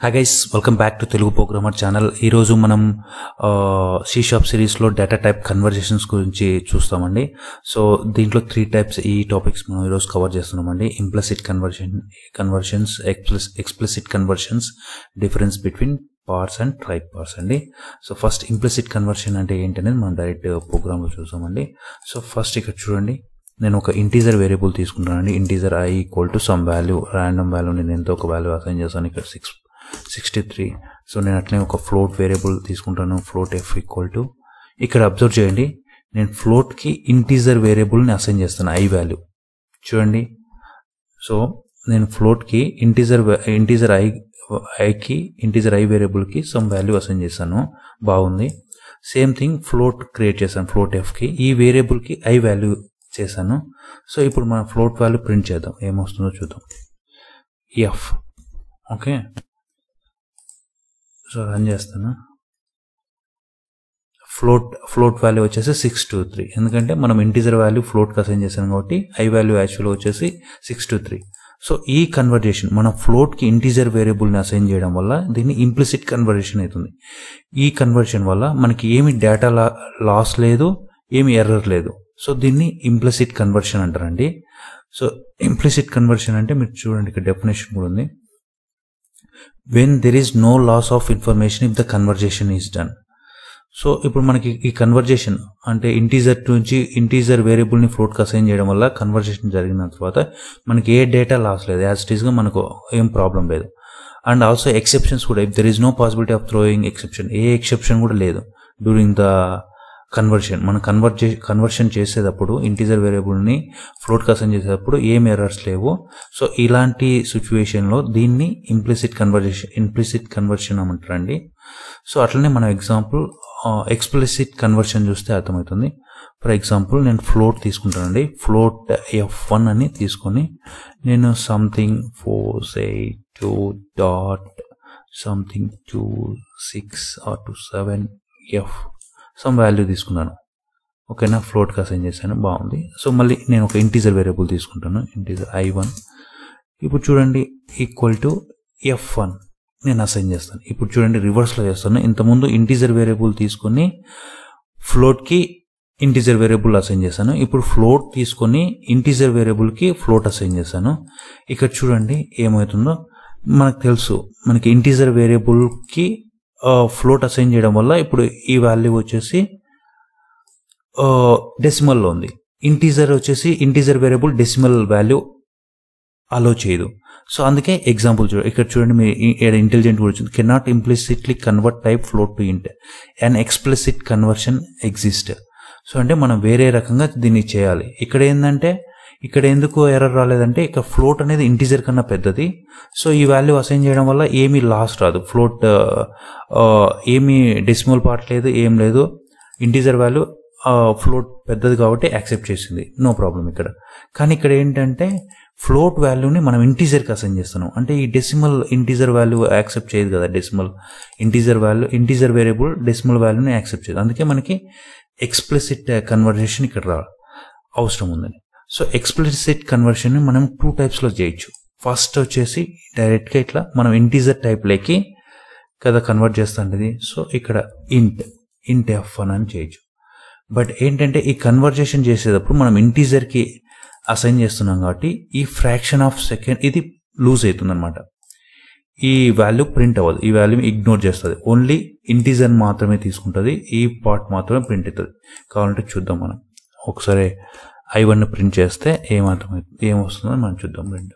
hi guys welcome back to Telugu programmer channel ఈరోజు మనం C sharp సిరీస్లో డేటా టైప్ కన్వర్జేషన్స్ గురించి చూస్తామండి సో దీంట్లో త్రీ టైప్స్ ఈ టాపిక్స్ మనం ఈరోజు కవర్ చేస్తున్నామండి implicit conversion conversions explicit explicit conversions difference between parts and type parts అండి సో ఫస్ట్ ఇంప్లసిట్ కన్వర్షన్ అంటే ఏంటనేది మనం డైరెక్ట్ ప్రోగ్రామ్లో చూసామండి సో ఫస్ట్ ఇక్కడ చూడండి నేను ఒక ఇంటీజర్ వేరియబుల్ తీసుకుంటానండి integer I equal to some value random value నేను ఎంతో ఒక వాల్యూ అసైన్ చేస్తాను ఇక్కడ సిక్స్ సిక్స్టీ త్రీ సో నేను అట్లనే ఒక ఫ్లోట్ వేరియబుల్ తీసుకుంటాను ఫ్లోట్ ఎఫ్ ఈక్వల్ టు ఇక్కడ అబ్జర్వ్ చేయండి నేను ఫ్లోట్కి ఇంటీజర్ వేరియబుల్ని అసైన్ చేస్తాను ఐ వాల్యూ చూడండి సో నేను ఫ్లోట్కి ఇంటీజర్ ఇంటీజర్ ఐ ఐకి ఇంటీజర్ ఐ వేరియబుల్కి సమ్ వాల్యూ అసైన్ చేస్తాను బాగుంది సేమ్ థింగ్ ఫ్లోట్ క్రియేట్ చేశాను ఫ్లోట్ ఎఫ్కి ఈ వేరియబుల్కి ఐ వాల్యూ చేశాను సో ఇప్పుడు మన ఫ్లోట్ వాల్యూ ప్రింట్ చేద్దాం ఏమొస్తుందో చూద్దాం ఎఫ్ ఓకే సో రన్ చేస్తాను ఫ్లోట్ ఫ్లోట్ వాల్యూ వచ్చేసి సిక్స్ టూ త్రీ ఎందుకంటే మనం ఇంటీజర్ వాల్యూ ఫ్లోట్కి అసైన్ చేసాం కాబట్టి ఐ వాల్యూ యాక్చువల్ వచ్చేసి సిక్స్ టూ త్రీ సో ఈ కన్వర్జేషన్ మనం ఫ్లోట్కి ఇంటీజర్ వేరియబుల్ని అసైన్ చేయడం వల్ల దీన్ని ఇంప్లిసిట్ కన్వర్జేషన్ అవుతుంది ఈ కన్వర్షన్ వల్ల మనకి ఏమి డేటా లాస్ లేదు ఏమి ఎర్రర్ లేదు సో దీన్ని ఇంప్లిసిట్ కన్వర్షన్ అంటారండి సో ఇంప్లిసిట్ కన్వర్షన్ అంటే మీరు చూడండి ఇక్కడ డెఫినేషన్ కూడా ఉంది when there is no loss of information if the conversation is done so ఇప్పుడు మనకి ఈ కన్వర్జేషన్ అంటే ఇంటీజర్ నుంచి ఇంటీజర్ వేరియబుల్ని ఫ్లోట్కి అసైన్ చేయడం వల్ల కన్వర్జేషన్ జరిగిన తర్వాత మనకి ఏ డేటా లాస్ లేదు యాజ్ ఇట్ ఈస్గా మనకు ఏం ప్రాబ్లం లేదు అండ్ ఆల్సో ఎక్సెప్షన్స్ కూడా if there is no possibility of throwing exception ఏ ఎక్సెప్షన్ కూడా లేదు డ్యూరింగ్ ద కన్వర్షన్ మనం కన్వర్ట్ చే కన్వర్షన్ చేసేటప్పుడు ఇంటీజర్ వేరియబుల్ని ఫ్లోట్కి అసైన్ చేసేటప్పుడు ఏం ఎర్రర్స్ లేవు సో ఇలాంటి సిచ్యువేషన్లో దీన్ని ఇంప్లిసిట్ కన్వర్జేషన్ ఇంప్లిసిట్ కన్వర్షన్ అంటారండి సో అట్లనే మనం ఎగ్జాంపుల్ ఎక్స్ప్లిసిట్ కన్వర్షన్ చూస్తే అర్థమవుతుంది ఫర్ ఎగ్జాంపుల్ నేను ఫ్లోట్ తీసుకుంటానండి ఫ్లోట్ ఎఫ్ వన్ అని తీసుకొని నేను something four eight two dot something two six or two seven F some value తీసుకున్నాను ఓకేనా ఫ్లోట్కి అసైన్ చేశాను బాగుంది సో మళ్ళీ నేను ఒక ఇంటీజర్ వేరియబుల్ తీసుకుంటాను ఇంటీజర్ ఐ వన్ ఇప్పుడు చూడండి ఈక్వల్ టు ఎఫ్ వన్ నేను అసైన్ చేస్తాను ఇప్పుడు చూడండి రివర్స్లో చేస్తాను ఇంతకుముందు ఇంటీజర్ వేరియబుల్ తీసుకొని ఫ్లోట్కి ఇంటీజర్ వేరియబుల్ అసైన్ చేశాను ఇప్పుడు ఫ్లోట్ తీసుకొని ఇంటీజర్ వేరియబుల్కి ఫ్లోట్ అసైన్ చేశాను ఇక్కడ చూడండి ఏమవుతుందో మనకు తెలుసు మనకి ఇంటీజర్ వేరియబుల్కి ఫ్లోట్ అసైన్ చేయడం వల్ల ఇప్పుడు ఈ వాల్యూ వచ్చేసి డెసిమల్లో ఉంది ఇంటీజర్ వచ్చేసి integer variable decimal value allow చేయదు సో అందుకే ఎగ్జాంపుల్ చూడండి ఇక్కడ చూడండి మీరు ఇక్కడ ఇంటెలిజెంట్ కూడా వచ్చింది cannot implicitly convert type float to int and explicit conversion exist so అంటే మనం వేరే రకంగా దీన్ని చేయాలి ఇక్కడ ఏంటంటే ఇక్కడ ఎందుకు ఎర్రర్ రాలేదంటే ఇక్కడ ఫ్లోట్ అనేది ఇంటీజర్ కన్నా పెద్దది సో ఈ వాల్యూ అసైన్ చేయడం వల్ల ఏమీ లాస్ రాదు ఫ్లోట్ ఏమీ డెసిమల్ పార్ట్ లేదు ఏం లేదు ఇంటీజర్ వాల్యూ ఫ్లోట్ పెద్దది కాబట్టి యాక్సెప్ట్ చేసింది నో ప్రాబ్లం ఇక్కడ కానీ ఇక్కడ ఏంటంటే ఫ్లోట్ వాల్యూని మనం ఇంటీజర్కి అసైన్ చేస్తున్నాం అంటే ఈ డెసిమల్ ఇంటీజర్ వాల్యూ యాక్సెప్ట్ చేయదు కదా decimal integer value integer variable decimal వాల్యూని యాక్సెప్ట్ చేయదు అందుకే మనకి ఎక్స్ప్లిసిట్ కన్వర్జేషన్ ఇక్కడ రా అవసరం ఉందని సో ఎక్స్ప్లిసిట్ కన్వర్షన్ మనం టూ టైప్స్లో చేయొచ్చు ఫస్ట్ వచ్చేసి డైరెక్ట్గా ఇట్లా మనం ఇంటీజర్ టైప్లోకి కదా కన్వర్ట్ చేస్తుంటది సో ఇక్కడ ఇంట్ ఇంట్ ఎఫ్ వన్ అని చేయొచ్చు బట్ ఏంటంటే ఈ కన్వర్జేషన్ చేసేటప్పుడు మనం ఇంటీజర్కి అసైన్ చేస్తున్నాం కాబట్టి ఈ ఫ్రాక్షన్ ఆఫ్ సెకండ్ ఇది లూజ్ అవుతుంది అనమాట ఈ వాల్యూ ప్రింట్ అవ్వదు ఈ వాల్యూ ఇగ్నోర్ చేస్తుంది ఓన్లీ ఇంటీజర్ మాత్రమే తీసుకుంటుంది ఈ పార్ట్ మాత్రమే ప్రింట్ అవుతుంది కావాలంటే చూద్దాం మనం ఒకసారి ఐ వన్ ప్రింట్ చేస్తే ఏమర్థమవుతుంది ఏమొస్తుందో మనం చూద్దాం రెండు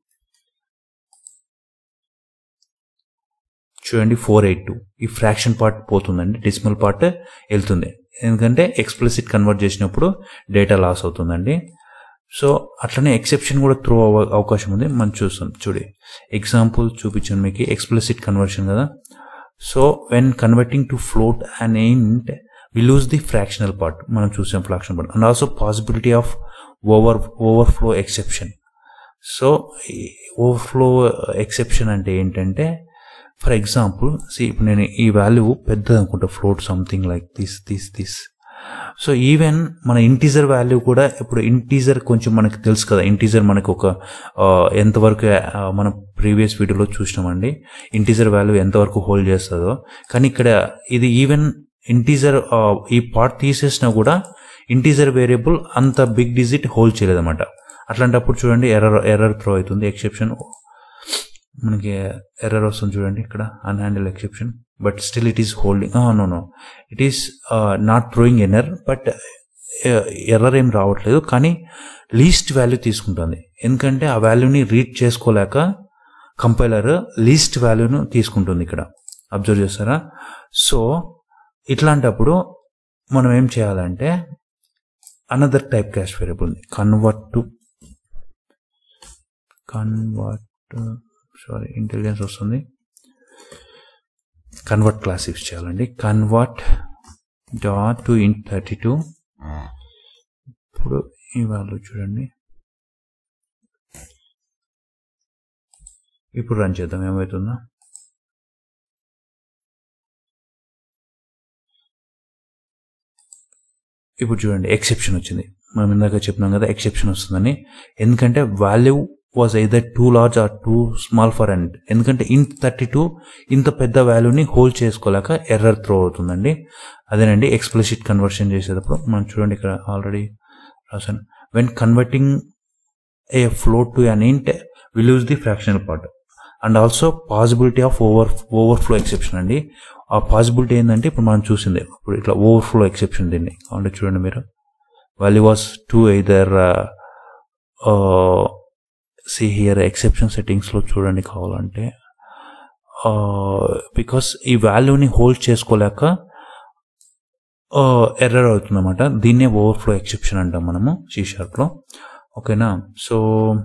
చూడండి ఫోర్ ఎయిట్ టూ ఈ ఫ్రాక్షన్ పార్ట్ పోతుందండి డెసిమల్ పార్ట్ వెళ్తుంది ఎందుకంటే ఎక్స్ప్లిసిట్ కన్వర్ట్ చేసినప్పుడు డేటా లాస్ అవుతుందండి సో అట్లనే ఎక్సెప్షన్ కూడా త్రో అవ అవకాశం ఉంది మనం చూస్తాం చూడి ఎగ్జాంపుల్ చూపించాను మీకు ఎక్స్ప్లిసిట్ కన్వర్షన్ కదా so when converting to float and int we lose the fractional part మనం చూసాం fraction part and also possibility of over overflow exception so overflow exception అంటే ఏంటంటే ఫర్ ఎగ్జాంపుల్ సి ఇప్పుడు నేను ఈ వాల్యూ పెద్దది అనుకుంటా float something like this this this so even మన ఇంటీజర్ వాల్యూ కూడా ఇప్పుడు ఇంటీజర్ కొంచెం మనకి తెలుసు కదా ఇంటీజర్ మనకు ఒక ఎంతవరకు మనం ప్రీవియస్ వీడియోలో చూసినామండి ఇంటీజర్ వాల్యూ ఎంతవరకు హోల్డ్ చేస్తుందో కానీ ఇక్కడ ఇది ఈవెన్ ఇంటీజర్ ఈ పార్ట్ తీసేసినా కూడా ఇంటీజర్ వేరియబుల్ అంత బిగ్ డిజిట్ హోల్డ్ చేయలేదన్నమాట అట్లాంటప్పుడు చూడండి ఎర్రర్ ఎర్రర్ త్రో అవుతుంది ఎక్సెప్షన్ మనకి ఎర్రర్ వస్తుంది చూడండి ఇక్కడ unhandled exception but still it is holding no no it is not throwing error but error ఏం రావట్లేదు కానీ లీస్ట్ వాల్యూ తీసుకుంటుంది ఎందుకంటే ఆ వాల్యూని రీడ్ చేసుకోలేక కంపైలర్ లీస్ట్ వాల్యూను తీసుకుంటుంది ఇక్కడ అబ్జర్వ్ చేస్తారా సో ఇట్లాంటప్పుడు మనం ఏం చేయాలంటే అనదర్ టైప్ క్యాష్ వేరియబుల్ ఉంది convert to convert sorry intelligence వస్తుంది కన్వర్ట్ క్లాస్ యూస్ చేయాలండి convert dot to int thirty two ఇప్పుడు ఈ వాల్యూ చూడండి ఇప్పుడు రన్ చేద్దాం ఏమవుతుందో ఇప్పుడు చూడండి ఎక్సెప్షన్ వచ్చింది మనం ఇందాక చెప్పినాం కదా ఎక్సెప్షన్ వస్తుందని ఎందుకంటే value was either too large or too small for and ఎందుకంటే ఇంత థర్టీ టూ ఇంత పెద్ద వాల్యూని హోల్డ్ చేసుకోలేక ఎర్రర్ త్రో అవుతుందండి అదేనండి ఎక్స్ప్లిసిట్ కన్వర్షన్ చేసేటప్పుడు మనం చూడండి ఇక్కడ ఆల్రెడీ రాశాను when converting a float to an int will lose the fractional part and also possibility of over overflow exception అండి ఆ పాసిబిలిటీ ఏంటంటే ఇప్పుడు మనం చూసింది ఇప్పుడు ఇట్లా ఓవర్ఫ్లో ఎక్సెప్షన్ దీన్ని అంటే చూడండి మీరు value was to either see here exception సెట్టింగ్స్లో చూడండి కావాలంటే బికాస్ ఈ వాల్యూని హోల్డ్ చేసుకోలేక ఎర్రర్ అవుతుందన్నమాట దీన్నే ఓవర్ఫ్లో ఎక్సెప్షన్ అంటాం మనము సి షార్ప్లో ఓకేనా so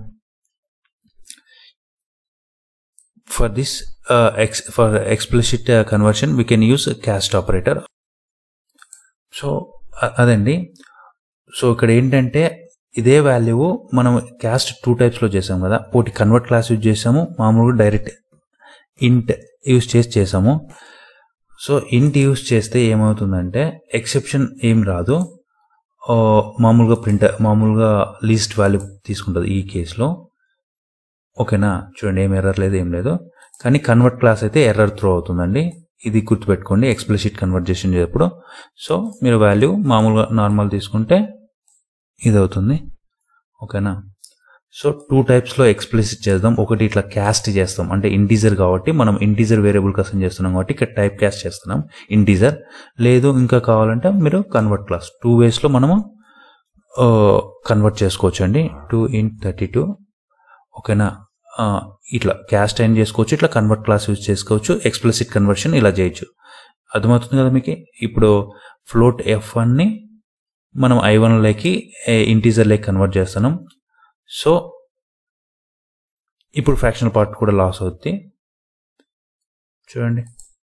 for this uh, ex for explicit uh, conversion we can use a cast operator so అదండి సో ఇక్కడ ఏంటంటే ఇదే వాల్యూ మనం క్యాస్ట్ టూ టైప్స్లో చేసాం కదా ఒకటి కన్వర్ట్ క్లాస్ యూజ్ చేసాము మామూలుగా డైరెక్ట్ ఇంట్ యూజ్ చేసి చేసాము సో ఇంట్ యూజ్ చేస్తే ఏమవుతుందంటే ఎక్సెప్షన్ ఏం రాదు మామూలుగా ప్రింటర్ మామూలుగా లీస్ట్ వాల్యూ తీసుకుంటుంది ఈ కేసులో ఓకేనా చూడండి ఏం ఎర్రర్ లేదు ఏం లేదు కానీ కన్వర్ట్ క్లాస్ అయితే ఎర్రర్ త్రో అవుతుందండి ఇది గుర్తుపెట్టుకోండి ఎక్స్ప్లిసిట్ కన్వర్జేషన్ చేసేటప్పుడు సో మీరు వాల్యూ మామూలుగా నార్మల్ తీసుకుంటే ఇది అవుతుంది ఓకేనా సో టూ టైప్స్లో ఎక్స్ప్లిసిట్ చేద్దాం ఒకటి ఇట్లా క్యాస్ట్ చేస్తాం అంటే ఇంటీజర్ కాబట్టి మనం ఇంటీజర్ వేరియబుల్ కసం చేస్తున్నాం కాబట్టి ఇక్కడ టైప్ క్యాస్ట్ చేస్తున్నాం ఇంటీజర్ లేదు ఇంకా కావాలంటే మీరు కన్వర్ట్ క్లాస్ టూ వేస్లో మనము కన్వర్ట్ చేసుకోవచ్చు అండి టూ ఇన్ థర్టీ టూ ఓకేనా ఇట్లా క్యాస్ట్ అయిన చేసుకోవచ్చు ఇట్లా కన్వర్ట్ క్లాస్ యూజ్ చేసుకోవచ్చు ఎక్స్ప్లిసిట్ కన్వర్షన్ ఇలా చేయొచ్చు అర్థమవుతుంది కదా మీకు ఇప్పుడు ఫ్లోట్ ఎఫ్ వన్ని మనం ఐ వన్లోకి ఇంటీజర్లోకి కన్వర్ట్ చేస్తున్నాం సో ఇప్పుడు ఫ్రాక్షనల్ పార్ట్ కూడా లాస్ అవుద్ది చూడండి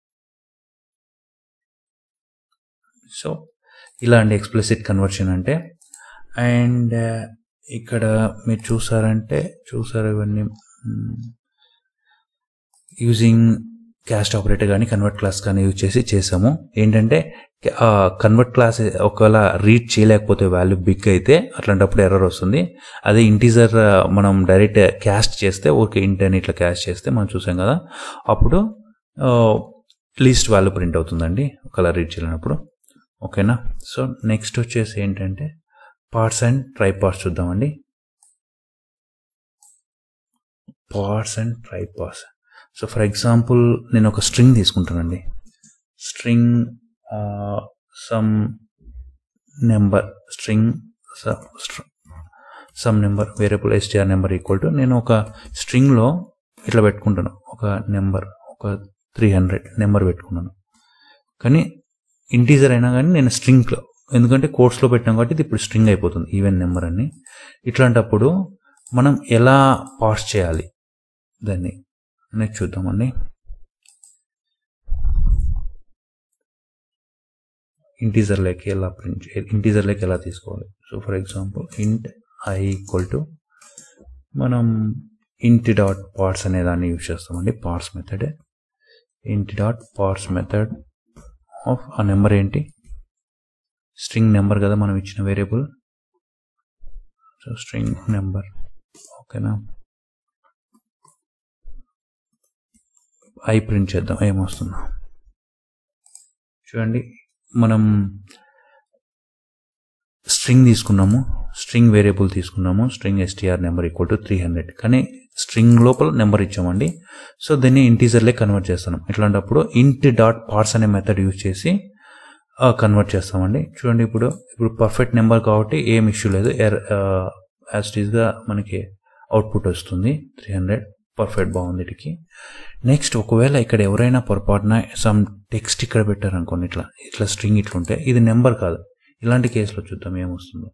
సో ఇలా అండి ఎక్స్ప్లిసిట్ కన్వర్షన్ అంటే అండ్ ఇక్కడ మీరు చూసారంటే చూసారు ఇవన్నీ యూజింగ్ క్యాస్ట్ ఆపరేటర్ కానీ కన్వర్ట్ క్లాస్ కానీ యూజ్ చేసి చేసాము ఏంటంటే కన్వర్ట్ క్లాస్ ఒకవేళ రీడ్ చేయలేకపోతే వాల్యూ బిగ్ అయితే అట్లాంటప్పుడు ఎర్రర్ వస్తుంది అదే ఇంటీజర్ మనం డైరెక్ట్ క్యాస్ట్ చేస్తే ఓకే ఇంటర్ని ఇట్లా క్యాస్ట్ చేస్తే మనం చూసాం కదా అప్పుడు లీస్ట్ వాల్యూ ప్రింట్ అవుతుందండి ఒకవేళ రీడ్ చేయలేనప్పుడు ఓకేనా సో నెక్స్ట్ వచ్చేసి ఏంటంటే పార్ట్స్ అండ్ ట్రై పార్ట్స్ చూద్దామండి parse and try parse so for example నేను ఒక స్ట్రింగ్ తీసుకుంటానండి string some number string some number variable STR number equal to నేను ఒక స్ట్రింగ్లో ఇట్లా పెట్టుకుంటాను ఒక నెంబర్ ఒక త్రీ హండ్రెడ్ నెంబర్ పెట్టుకున్నాను కానీ ఇంటీజర్ అయినా కానీ నేను స్ట్రింగ్లో ఎందుకంటే కోర్స్లో పెట్టాం కాబట్టి ఇది ఇప్పుడు స్ట్రింగ్ అయిపోతుంది ఈవెన్ నెంబర్ అని ఇట్లాంటప్పుడు మనం ఎలా పాస్ చేయాలి దాన్ని అనేది చూద్దామండి ఇంటీజర్లోకి ఎలా ప్రింట్ ఇంటీజర్లోకి ఎలా తీసుకోవాలి so for example int I equal to మనం ఇంటి డాట్ పార్ట్స్ అనే దాన్ని యూజ్ చేస్తామండి parse method int dot parse method of ఆ నెంబర్ ఏంటి స్ట్రింగ్ నెంబర్ కదా మనం ఇచ్చిన వేరియబుల్ సో స్ట్రింగ్ నెంబర్ ఓకేనా ఐ ప్రింట్ చేద్దాం ఏమొస్తుందో చూడండి మనం స్ట్రింగ్ తీసుకున్నాము స్ట్రింగ్ వేరియబుల్ తీసుకున్నాము string STR number equal to three hundred కానీ స్ట్రింగ్ లోపల నెంబర్ ఇచ్చామండి సో దీన్ని ఇంటీజర్లే కన్వర్ట్ చేస్తున్నాం ఇట్లాంటప్పుడు ఇంట్ డాట్ పార్ట్స్ అనే మెథడ్ యూజ్ చేసి కన్వర్ట్ చేస్తామండి చూడండి ఇప్పుడు ఇప్పుడు పర్ఫెక్ట్ నెంబర్ కాబట్టి ఏం ఇష్యూ లేదు ఎర్ యాజ్ టీజ్గా మనకి అవుట్పుట్ వస్తుంది త్రీ హండ్రెడ్ పర్ఫెక్ట్ బాగుంది వీటికి నెక్స్ట్ ఒకవేళ ఇక్కడ ఎవరైనా పొరపాటున సమ్ టెక్స్ట్ ఇక్కడ పెట్టారనుకోండి ఇట్లా ఇట్లా స్ట్రింగ్ ఇట్లా ఉంటే ఇది నెంబర్ కాదు ఇలాంటి కేసులో చూద్దాం ఏమొస్తుందో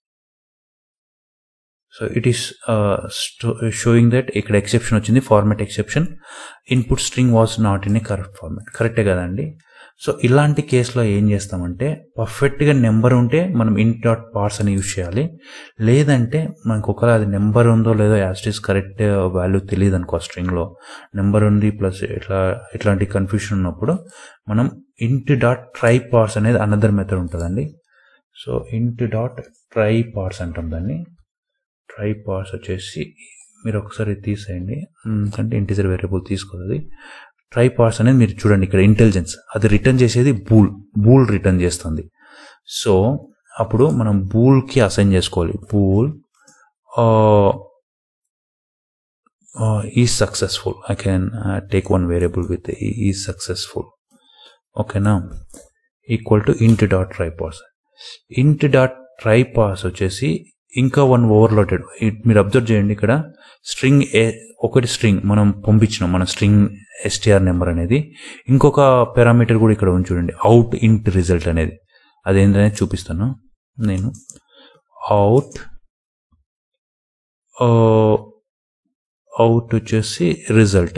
so it is showing that ఇక్కడ ఎక్సెప్షన్ వచ్చింది format exception input string was not in a correct format కరెక్టే కదండి సో ఇలాంటి కేసులో ఏం చేస్తామంటే పర్ఫెక్ట్గా నెంబర్ ఉంటే మనం ఇన్ డాట్ పార్ట్స్ అని యూజ్ చేయాలి లేదంటే మనకు ఒకవేళ అది నెంబర్ ఉందో లేదో యాస్టిస్ కరెక్ట్ వాల్యూ తెలియదు అనుకో స్ట్రింగ్లో నెంబర్ ఉంది ప్లస్ ఇట్లా ఇట్లాంటి కన్ఫ్యూషన్ ఉన్నప్పుడు మనం ఇంట్ డాట్ ట్రై పార్ట్స్ అనేది అనదర్ మెథడ్ ఉంటుందండి so int dot try parse అంటాం దాన్ని ట్రై పార్ట్స్ వచ్చేసి మీరు ఒకసారి తీసేయండి ఎందుకంటే ఇంటిజర్ వేరియబుల్ తీసుకోదు ట్రై పార్ట్స్ అనేది మీరు చూడండి ఇక్కడ ఇంటెలిజెన్స్ అది రిటర్న్ చేసేది బూల్ బూల్ రిటర్న్ చేస్తుంది సో అప్పుడు మనం బూల్కి అసైన్ చేసుకోవాలి bool is successful I can take one variable with is successful ఓకేనా equal to int dot try parse int dot try parse వచ్చేసి ఇంకా వన్ ఓవర్లోటెడ్ మీరు అబ్జర్వ్ చేయండి ఇక్కడ స్ట్రింగ్ ఏ ఒకటి స్ట్రింగ్ మనం పంపించినాం మన స్ట్రింగ్ ఎస్టీఆర్ నెంబర్ అనేది ఇంకొక పారామీటర్ కూడా ఇక్కడ ఉంది చూడండి అవుట్ ఇంట్ రిజల్ట్ అనేది అదేంటనేది చూపిస్తాను నేను అవుట్ అవుట్ వచ్చేసి రిజల్ట్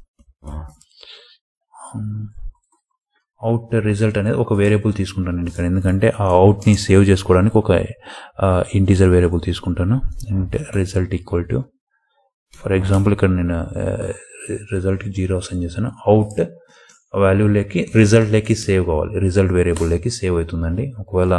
అవుట్ రిజల్ట్ అనేది ఒక వేరియబుల్ తీసుకుంటాను నేను ఇక్కడ ఎందుకంటే ఆ అవుట్ని సేవ్ చేసుకోవడానికి ఒక ఇంటీజర్ వేరియబుల్ తీసుకుంటాను అంటే result equal to for example ఇక్కడ నేను రిజల్ట్కి జీరో అసైన్ చేశాను అవుట్ వాల్యూలోకి రిజల్ట్లోకి సేవ్ కావాలి రిజల్ట్ వేరియబుల్లోకి సేవ్ అవుతుందండి ఒకవేళ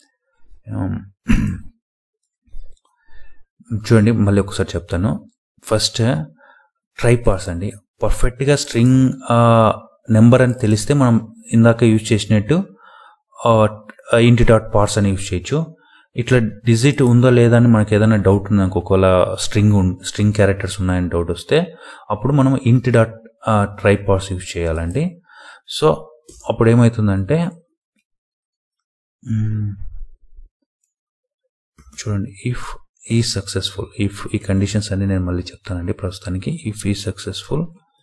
చూడండి మళ్ళీ ఒకసారి చెప్తాను ఫస్ట్ ట్రై పార్స్ అండి పర్ఫెక్ట్గా స్ట్రింగ్ నెంబర్ అని తెలిస్తే మనం ఇందాక యూజ్ చేసినట్టు ఇంటి డాట్ పార్ట్స్ అని యూజ్ చేయొచ్చు ఇట్లా డిజిట్ ఉందో లేదా అని మనకి ఏదైనా డౌట్ ఉంది ఒకవేళ స్ట్రింగ్ స్ట్రింగ్ క్యారెక్టర్స్ ఉన్నాయని డౌట్ వస్తే అప్పుడు మనం int dot try parse use చేయాలండి సో అప్పుడు ఏమవుతుందంటే చూడండి ఇఫ్ ఈ సక్సెస్ఫుల్ ఇఫ్ ఈ కండిషన్స్ అన్ని నేను మళ్ళీ చెప్తానండి ప్రస్తుతానికి if is successful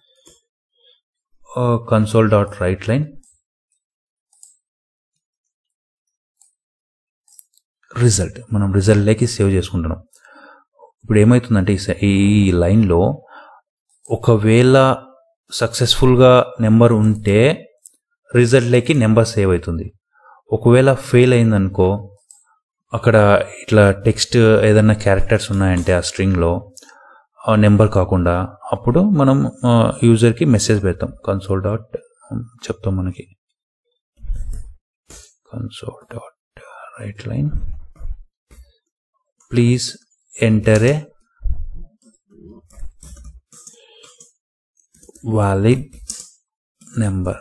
console dot write line result మనం రిజల్ట్లోకి సేవ్ చేసుకుంటున్నాం ఇప్పుడు ఏమవుతుందంటే ఈ లైన్లో ఒకవేళ సక్సెస్ఫుల్గా నెంబర్ ఉంటే రిజల్ట్లోకి నెంబర్ సేవ్ అవుతుంది ఒకవేళ ఫెయిల్ అయిందనుకో అక్కడ ఇట్లా టెక్స్ట్ ఏదైనా క్యారెక్టర్స్ ఉన్నాయంటే ఆ స్ట్రింగ్లో నెంబర్ కాకుండా అప్పుడు మనం యూజర్కి మెసేజ్ పెడతాం కన్సోల్ డాట్ చెప్తాం మనకి console dot write line please enter a valid number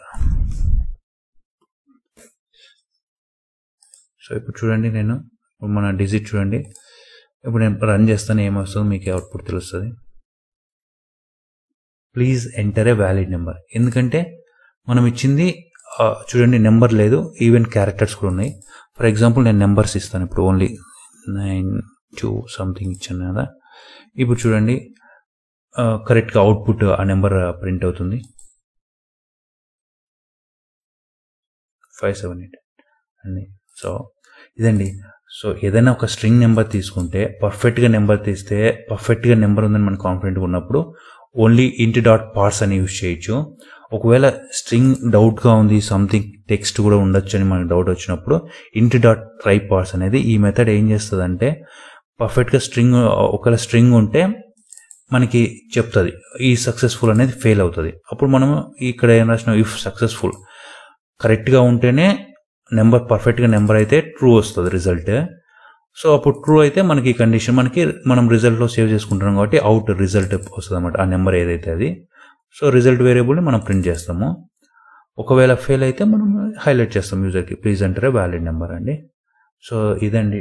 so ఇప్పుడు చూడండి నేను మన డిజిట్ చూడండి ఇప్పుడు నేను రన్ చేస్తాను ఏమొస్తుందో మీకు అవుట్పుట్ తెలుస్తుంది please enter a valid number ఎందుకంటే మనం ఇచ్చింది చూడండి నెంబర్ లేదు ఈవెన్ క్యారెక్టర్స్ కూడా ఉన్నాయి ఫర్ ఎగ్జాంపుల్ నేను నెంబర్స్ ఇస్తాను ఇప్పుడు ఓన్లీ నైన్ టూ సంథింగ్ ఇచ్చాను కదా ఇప్పుడు చూడండి కరెక్ట్గా అవుట్పుట్ ఆ నెంబర్ ప్రింట్ అవుతుంది ఫైవ్ సెవెన్ ఎయిట్ అండి సో ఇదండి సో ఏదైనా ఒక స్ట్రింగ్ నెంబర్ తీసుకుంటే పర్ఫెక్ట్గా నెంబర్ తీస్తే పర్ఫెక్ట్గా నెంబర్ ఉందని మనకు కాన్ఫిడెంట్గా ఉన్నప్పుడు ఓన్లీ ఇంటి డాట్ పార్ట్స్ అని యూజ్ చేయొచ్చు ఒకవేళ స్ట్రింగ్ డౌట్గా ఉంది సంథింగ్ టెక్స్ట్ కూడా ఉండొచ్చు అని మనకు డౌట్ వచ్చినప్పుడు ఇంటి డాట్ ట్రై పార్ట్స్ అనేది ఈ మెథడ్ ఏం చేస్తుంది పర్ఫెక్ట్గా స్ట్రింగ్ ఒకవేళ స్ట్రింగ్ ఉంటే మనకి చెప్తుంది ఈ సక్సెస్ఫుల్ అనేది ఫెయిల్ అవుతుంది అప్పుడు మనం ఇక్కడ ఏం రాసిన ఇఫ్ సక్సెస్ఫుల్ కరెక్ట్గా ఉంటేనే నెంబర్ పర్ఫెక్ట్గా నెంబర్ అయితే ట్రూ వస్తుంది రిజల్ట్ సో అప్పుడు ట్రూ అయితే మనకి ఈ కండిషన్ మనకి మనం రిజల్ట్లో సేవ్ చేసుకుంటున్నాం కాబట్టి అవుట్ రిజల్ట్ వస్తుంది అనమాట ఆ నెంబర్ ఏదైతే అది సో రిజల్ట్ వేరియబుల్ని మనం ప్రింట్ చేస్తాము ఒకవేళ ఫెయిల్ అయితే మనం హైలైట్ చేస్తాం యూజర్కి ప్లీజ్ ఎంటర్ వ్యాలిడ్ నెంబర్ అండి సో ఇదండి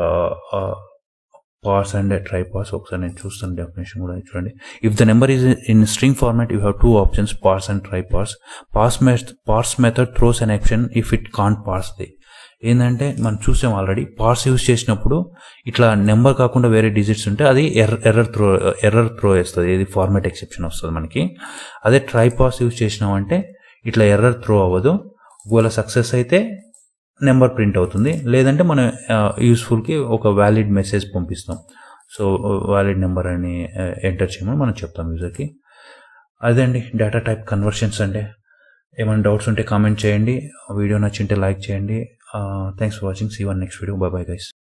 పార్స్ అండ్ ట్రై పార్స్ ఒకసారి నేను చూస్తాను డెఫినేషన్ కూడా చూడండి if the number is in string format you have two options parse and try parse parse method parse method throws an option if it can't parse the ఏంటంటే మనం చూసాం already పార్స్ use చేసినప్పుడు ఇట్లా నెంబర్ కాకుండా వేరే digits ఉంటే అది ఎర్ర ఎర్రర్ త్రో ఎర్రర్ త్రో వేస్తుంది ఇది ఫార్మాట్ ఎక్సెప్షన్ వస్తుంది మనకి అదే ట్రై పాస్ యూస్ చేసినామంటే ఇట్లా ఎర్రర్ త్రో అవ్వదు ఒకవేళ సక్సెస్ అయితే నెంబర్ ప్రింట్ అవుతుంది లేదంటే మనం యూస్ఫుల్కి ఒక వ్యాలిడ్ మెసేజ్ పంపిస్తాం సో వ్యాలిడ్ నెంబర్ అని ఎంటర్ చేయమని మనం చెప్తాం యూజర్కి అదే అండి డేటా టైప్ కన్వర్షన్స్ అంటే ఏమైనా డౌట్స్ ఉంటే కామెంట్ చేయండి వీడియో నచ్చింటే లైక్ చేయండి thanks for watching see one next video bye bye guys